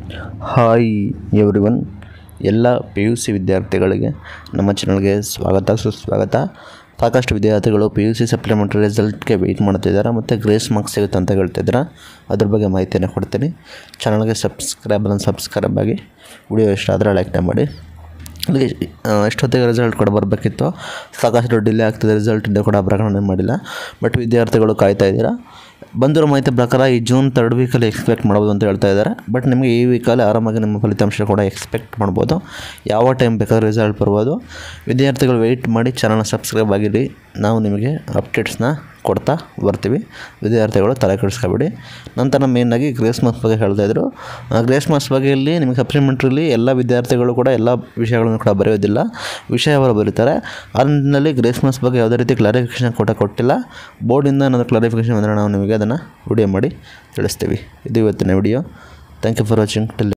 hi everyone ಎಲ್ಲ P U C ವಿದ್ಯಾರ್ಥಿಗಳಿಗೆ ನಮ್ಮ ಚಾನಲ್ಗೆ ಸ್ವಾಗತ ಸುಸ್ವಾಗತ ಸಾಕಷ್ಟು ವಿದ್ಯಾರ್ಥಿಗಳು ಪಿ ಯು ಸಿ ಸಪ್ಲಿಮೆಂಟ್ರಿ ರಿಸಲ್ಟ್ಗೆ ವೆಯ್ಟ್ ಮಾಡ್ತಿದ್ದಾರೆ ಮತ್ತು ಗ್ರೇಸ್ ಮಾರ್ಕ್ಸ್ ಸಿಗುತ್ತೆ ಅಂತ ಹೇಳ್ತಿದ್ದಾರೆ ಅದ್ರ ಬಗ್ಗೆ ಮಾಹಿತಿಯನ್ನು ಕೊಡ್ತೀನಿ ಚಾನಲ್ಗೆ ಸಬ್ಸ್ಕ್ರೈಬ್ ಸಬ್ಸ್ಕ್ರೈಬ್ ಆಗಿ ವಿಡಿಯೋ ಇಷ್ಟ ಆದರೆ ಲೈಕ್ನ ಮಾಡಿ ಅಲ್ಲಿ ಎಷ್ಟೊತ್ತಿಗೆ ರಿಸಲ್ಟ್ ಕೂಡ ಬರಬೇಕಿತ್ತು ಸಾಕಷ್ಟು ಡಿಲೇ ಆಗ್ತಿದೆ ರಿಸಲ್ಟ್ ಇಂದ ಕೂಡ ಪ್ರಕಟಣೆ ಮಾಡಿಲ್ಲ ಬಟ್ ವಿದ್ಯಾರ್ಥಿಗಳು ಕಾಯ್ತಾ ಇದ್ದೀರಾ ಬಂದಿರೋ ಮಾಹಿತಿ ಪ್ರಕಾರ ಈ ಜೂನ್ ತರ್ಡ್ ವೀಕಲ್ಲಿ ಎಕ್ಸ್ಪೆಕ್ಟ್ ಮಾಡ್ಬೋದು ಅಂತ ಹೇಳ್ತಾ ಇದ್ದಾರೆ ಬಟ್ ನಿಮಗೆ ಈ ವೀಕಲ್ಲಿ ಆರಾಮಾಗಿ ನಿಮ್ಮ ಫಲಿತಾಂಶ ಕೂಡ ಎಕ್ಸ್ಪೆಕ್ಟ್ ಮಾಡ್ಬೋದು ಯಾವ ಟೈಮ್ ಬೇಕಾದ್ರೆ ರಿಸಲ್ಟ್ ಬರ್ಬೋದು ವಿದ್ಯಾರ್ಥಿಗಳು ವೆಯ್ಟ್ ಮಾಡಿ ಚಾನಲ್ನ ಸಬ್ಸ್ಕ್ರೈಬ್ ಆಗಿರಿ ನಾವು ನಿಮಗೆ ಅಪ್ಡೇಟ್ಸ್ನ ಕೊಡ್ತಾ ಬರ್ತೀವಿ ವಿದ್ಯಾರ್ಥಿಗಳು ತಲೆ ಕೆಡಿಸ್ಕೊಬೇಡಿ ನಂತರ ಮೇಯ್ನಾಗಿ ಗ್ರೇಸ್ ಮಾರ್ಕ್ಸ್ ಬಗ್ಗೆ ಹೇಳ್ತಾ ಇದ್ರು ಆ ಗ್ರೇಸ್ ಮಾರ್ಕ್ಸ್ ಬಗ್ಗೆ ಇಲ್ಲಿ ನಿಮಗೆ ಸಪ್ಲಿಮೆಂಟ್ರಿಲಿ ಎಲ್ಲ ವಿದ್ಯಾರ್ಥಿಗಳು ಕೂಡ ಎಲ್ಲ ವಿಷಯಗಳನ್ನು ಕೂಡ ಬರೆಯೋದಿಲ್ಲ ವಿಷಯವರು ಬರೀತಾರೆ ಆ ನಿಟ್ಟಿನಲ್ಲಿ ಗ್ರೇಸ್ ಮಾರ್ಕ್ಸ್ ಬಗ್ಗೆ ಯಾವುದೇ ರೀತಿ ಕ್ಲಾರಿಫಿಕೇಷನ್ ಕೂಡ ಕೊಟ್ಟಿಲ್ಲ ಬೋರ್ಡಿಂದ ಏನಾದರೂ ಕ್ಲಾರಿಫಿಕೇಷನ್ ಬಂದರೆ ನಾವು ನಿಮಗೆ ಅದನ್ನು ವಿಡಿಯೋ ಮಾಡಿ ತಿಳಿಸ್ತೀವಿ ಇದು ಇವತ್ತಿನ video thank you for watching till